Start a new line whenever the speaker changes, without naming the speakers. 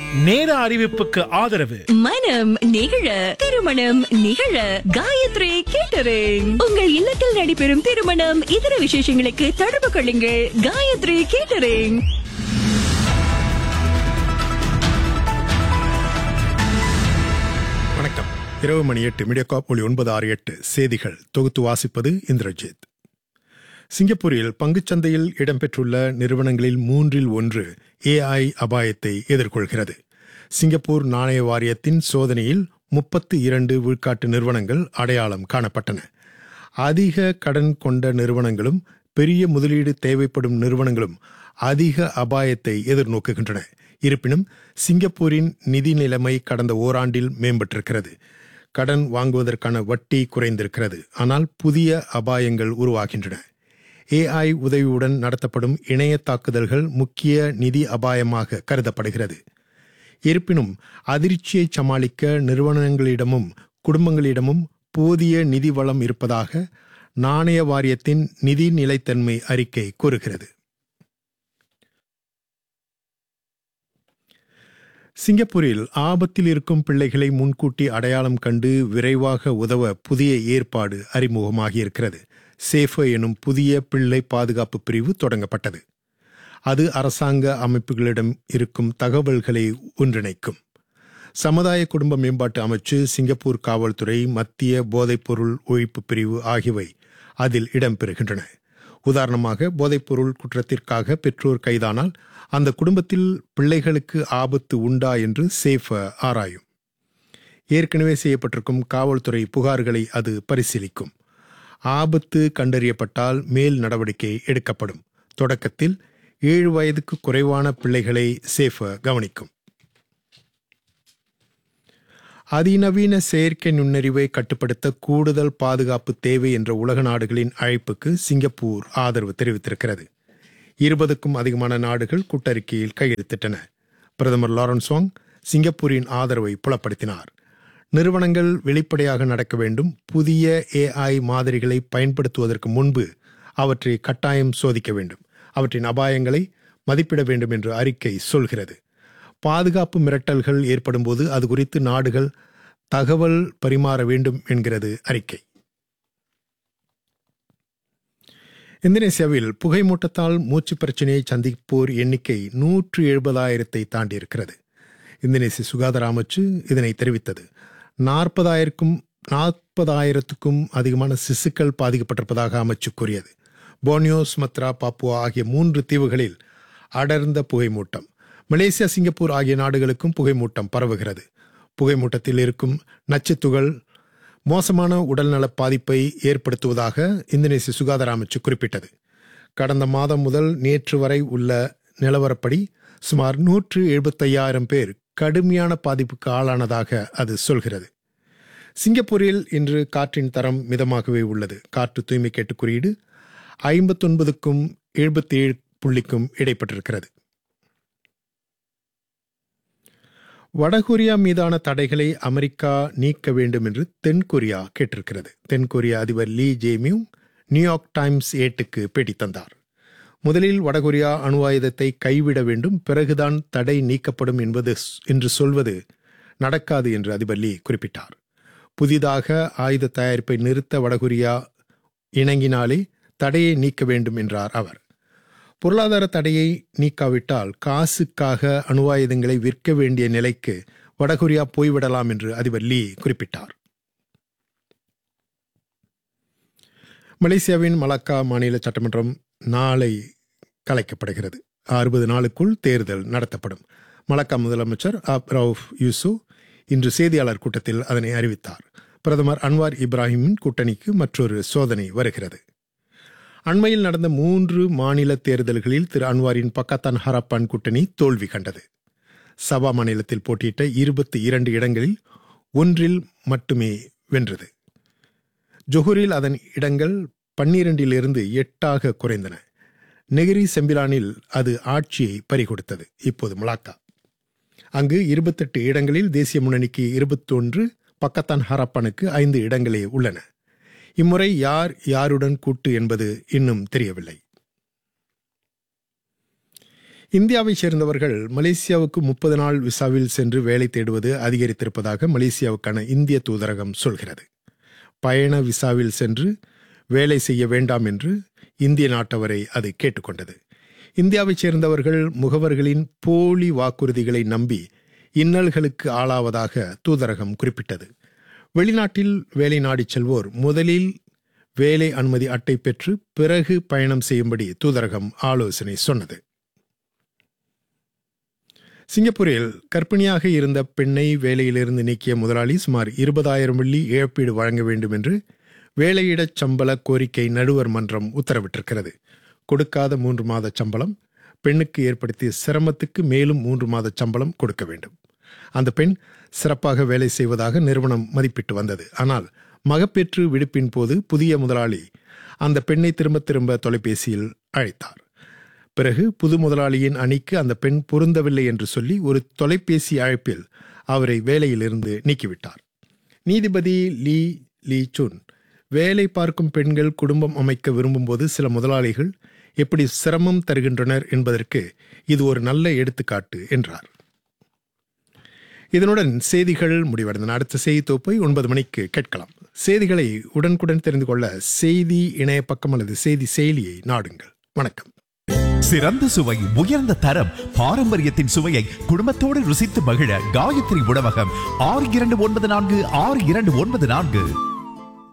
நேர அறிவிப்புக்கு ஆதரவு
மனம் நிகழ திருமணம் நிகழ காயத்ரி கேட்டரிங் உங்கள் இல்லத்தில் நடைபெறும் திருமணம் இதர விசேஷங்களுக்கு தொடர்பு கொள்ளுங்கள் காயத்ரி கேட்டரிங்
வணக்கம் இரவு மணி எட்டு மீடியாகாப் ஒளி ஒன்பது ஆறு எட்டு செய்திகள் தொகுத்து வாசிப்பது இந்திரஜித் சிங்கப்பூரில் பங்குச்சந்தையில் இடம்பெற்றுள்ள நிறுவனங்களில் மூன்றில் ஒன்று ஏஐ அபாயத்தை எதிர்கொள்கிறது சிங்கப்பூர் நாணய வாரியத்தின் சோதனையில் முப்பத்து இரண்டு விழுக்காட்டு நிறுவனங்கள் அடையாளம் காணப்பட்டன அதிக கடன் கொண்ட நிறுவனங்களும் பெரிய முதலீடு தேவைப்படும் நிறுவனங்களும் அதிக அபாயத்தை எதிர்நோக்குகின்றன இருப்பினும் சிங்கப்பூரின் நிதி நிலைமை கடந்த ஓராண்டில் மேம்பட்டிருக்கிறது கடன் வாங்குவதற்கான வட்டி குறைந்திருக்கிறது ஆனால் புதிய அபாயங்கள் உருவாகின்றன ஏஐ உதவியுடன் நடத்தப்படும் இணைய தாக்குதல்கள் முக்கிய நிதி அபாயமாக கருதப்படுகிறது இருப்பினும் அதிர்ச்சியை சமாளிக்க நிறுவனங்களிடமும் குடும்பங்களிடமும் போதிய நிதி வளம் இருப்பதாக நாணய வாரியத்தின் நிதி நிலைத்தன்மை அறிக்கை கூறுகிறது சிங்கப்பூரில் ஆபத்தில் இருக்கும் பிள்ளைகளை முன்கூட்டி அடையாளம் கண்டு விரைவாக உதவ புதிய ஏற்பாடு அறிமுகமாகியிருக்கிறது சேஃபோ எனும் புதிய பிள்ளை பாதுகாப்பு பிரிவு தொடங்கப்பட்டது அது அரசாங்க அமைப்புகளிடம் இருக்கும் தகவல்களை ஒன்றிணைக்கும் சமுதாய குடும்ப மேம்பாட்டு அமைச்சு சிங்கப்பூர் காவல்துறை மத்திய போதைப்பொருள் ஒழிப்பு பிரிவு ஆகியவை அதில் இடம்பெறுகின்றன உதாரணமாக போதைப்பொருள் குற்றத்திற்காக பெற்றோர் கைதானால் அந்த குடும்பத்தில் பிள்ளைகளுக்கு ஆபத்து உண்டா என்று சேஃப ஆராயும் ஏற்கனவே செய்யப்பட்டிருக்கும் காவல்துறை புகார்களை அது பரிசீலிக்கும் ஆபத்து கண்டறியப்பட்டால் மேல் நடவடிக்கை எடுக்கப்படும் தொடக்கத்தில் ஏழு வயதுக்கு குறைவான பிள்ளைகளை சேஃப கவனிக்கும் அதிநவீன செயற்கை நுண்ணறிவை கட்டுப்படுத்த கூடுதல் பாதுகாப்பு தேவை என்ற உலக நாடுகளின் அழைப்புக்கு சிங்கப்பூர் ஆதரவு தெரிவித்திருக்கிறது இருபதுக்கும் அதிகமான நாடுகள் கூட்டறிக்கையில் கையெழுத்திட்டன பிரதமர் லாரன்ஸ் வாங் சிங்கப்பூரின் ஆதரவை புலப்படுத்தினார் நிறுவனங்கள் வெளிப்படையாக நடக்க வேண்டும் புதிய ஏஐ மாதிரிகளை பயன்படுத்துவதற்கு முன்பு அவற்றை கட்டாயம் சோதிக்க வேண்டும் அவற்றின் அபாயங்களை மதிப்பிட வேண்டும் என்று அறிக்கை சொல்கிறது பாதுகாப்பு மிரட்டல்கள் ஏற்படும்போது அது குறித்து நாடுகள் தகவல் பரிமாற வேண்டும் என்கிறது அறிக்கை இந்தோனேசியாவில் புகைமூட்டத்தால் மூச்சு பிரச்சனையை சந்திப்போர் எண்ணிக்கை நூற்று எழுபதாயிரத்தை தாண்டியிருக்கிறது இந்தோனேசிய சுகாதார அமைச்சு இதனை தெரிவித்தது நாற்பதாயிரக்கும் நாற்பதாயிரத்துக்கும் அதிகமான சிசுக்கள் பாதிக்கப்பட்டிருப்பதாக அமைச்சு கூறியது போர்னியோ சுமத்ரா பாப்புவா ஆகிய மூன்று தீவுகளில் அடர்ந்த புகைமூட்டம் மலேசியா சிங்கப்பூர் ஆகிய நாடுகளுக்கும் புகைமூட்டம் பரவுகிறது புகைமூட்டத்தில் இருக்கும் நச்சுத்துகள் மோசமான உடல்நல பாதிப்பை ஏற்படுத்துவதாக இந்தோனேசிய சுகாதார அமைச்சு குறிப்பிட்டது கடந்த மாதம் முதல் நேற்று வரை உள்ள நிலவரப்படி சுமார் நூற்று எழுபத்தையாயிரம் பேர் கடுமையான பாதிப்புக்கு ஆளானதாக அது சொல்கிறது சிங்கப்பூரில் இன்று காற்றின் தரம் மிதமாகவே உள்ளது காற்று தூய்மை கேட்டு குறியீடு ஐம்பத்தொன்பதுக்கும் எழுபத்தி ஏழு புள்ளிக்கும் இடைப்பட்டிருக்கிறது வடகொரியா மீதான தடைகளை அமெரிக்கா நீக்க வேண்டும் என்று தென்கொரியா கேட்டிருக்கிறது தென்கொரிய அதிபர் லீ ஜேமியும் நியூயார்க் டைம்ஸ் ஏட்டுக்கு பேட்டி தந்தார் முதலில் வடகொரியா அணு ஆயுதத்தை கைவிட வேண்டும் பிறகுதான் தடை நீக்கப்படும் என்பது என்று சொல்வது நடக்காது என்று அதிபர் லீ குறிப்பிட்டார் புதிதாக ஆயுத தயாரிப்பை நிறுத்த வடகொரியா இணங்கினாலே தடையை நீக்க வேண்டும் என்றார் அவர் பொருளாதார தடையை நீக்காவிட்டால் காசுக்காக அணுவாயுதங்களை விற்க வேண்டிய நிலைக்கு வடகொரியா போய்விடலாம் என்று அதிபர் லீ குறிப்பிட்டார் மலேசியாவின் மலாக்கா மாநில சட்டமன்றம் நாளை கலைக்கப்படுகிறது அறுபது நாளுக்குள் தேர்தல் நடத்தப்படும் மலாக்கா முதலமைச்சர் அப் ரவுஃப் யூசு இன்று செய்தியாளர் கூட்டத்தில் அதனை அறிவித்தார் பிரதமர் அன்வார் இப்ராஹிமின் கூட்டணிக்கு மற்றொரு சோதனை வருகிறது அண்மையில் நடந்த மூன்று மாநில தேர்தல்களில் திரு அன்வாரின் பக்கத்தான் ஹரப்பான் கூட்டணி தோல்வி கண்டது சபா மாநிலத்தில் போட்டியிட்ட இருபத்தி இரண்டு இடங்களில் ஒன்றில் மட்டுமே வென்றது ஜொஹூரில் அதன் இடங்கள் பன்னிரண்டிலிருந்து எட்டாக குறைந்தன நெகிரி செம்பிலானில் அது ஆட்சியை பறிகொடுத்தது இப்போது மலாக்கா அங்கு இருபத்தெட்டு இடங்களில் தேசிய முன்னணிக்கு இருபத்தொன்று பக்கத்தான் ஹரப்பானுக்கு ஐந்து இடங்களே உள்ளன இம்முறை யார் யாருடன் கூட்டு என்பது இன்னும் தெரியவில்லை இந்தியாவைச் சேர்ந்தவர்கள் மலேசியாவுக்கு முப்பது நாள் விசாவில் சென்று வேலை தேடுவது அதிகரித்திருப்பதாக மலேசியாவுக்கான இந்திய தூதரகம் சொல்கிறது பயண விசாவில் சென்று வேலை செய்ய வேண்டாம் என்று இந்திய நாட்டவரை அது கேட்டுக்கொண்டது இந்தியாவைச் சேர்ந்தவர்கள் முகவர்களின் போலி வாக்குறுதிகளை நம்பி இன்னல்களுக்கு ஆளாவதாக தூதரகம் குறிப்பிட்டது வெளிநாட்டில் வேலை நாடிச் செல்வோர் முதலில் வேலை அனுமதி அட்டை பெற்று பிறகு பயணம் செய்யும்படி தூதரகம் ஆலோசனை சொன்னது சிங்கப்பூரில் கர்ப்பிணியாக இருந்த பெண்ணை வேலையிலிருந்து நீக்கிய முதலாளி சுமார் இருபதாயிரம் வெள்ளி இழப்பீடு வழங்க வேண்டும் என்று வேலையிடச் சம்பள கோரிக்கை நடுவர் மன்றம் உத்தரவிட்டிருக்கிறது கொடுக்காத மூன்று மாத சம்பளம் பெண்ணுக்கு ஏற்படுத்திய சிரமத்துக்கு மேலும் மூன்று மாத சம்பளம் கொடுக்க வேண்டும் அந்த பெண் சிறப்பாக வேலை செய்வதாக நிறுவனம் மதிப்பிட்டு வந்தது ஆனால் மகப்பேற்று விடுப்பின் போது புதிய முதலாளி அந்த பெண்ணை திரும்ப திரும்ப தொலைபேசியில் அழைத்தார் பிறகு புது முதலாளியின் அணிக்கு அந்த பெண் பொருந்தவில்லை என்று சொல்லி ஒரு தொலைபேசி அழைப்பில் அவரை வேலையிலிருந்து நீக்கிவிட்டார் நீதிபதி லீ லீ சுன் வேலை பார்க்கும் பெண்கள் குடும்பம் அமைக்க விரும்பும்போது சில முதலாளிகள் எப்படி சிரமம் தருகின்றனர் என்பதற்கு இது ஒரு நல்ல எடுத்துக்காட்டு என்றார் இதனுடன் செய்திகள் முடிவடைந்தன அடுத்த செய்தி தொகுப்பை ஒன்பது மணிக்கு கேட்கலாம் செய்திகளை உடனுக்குடன் தெரிந்து கொள்ள செய்தி இணைய பக்கம் அல்லது செய்தி செயலியை நாடுங்கள் வணக்கம்
சிறந்த சுவை உயர்ந்த தரம் பாரம்பரியத்தின் சுவையை குடும்பத்தோடு ருசித்து மகிழ காயத்ரி உணவகம் ஆறு இரண்டு ஒன்பது நான்கு ஆறு இரண்டு ஒன்பது நான்கு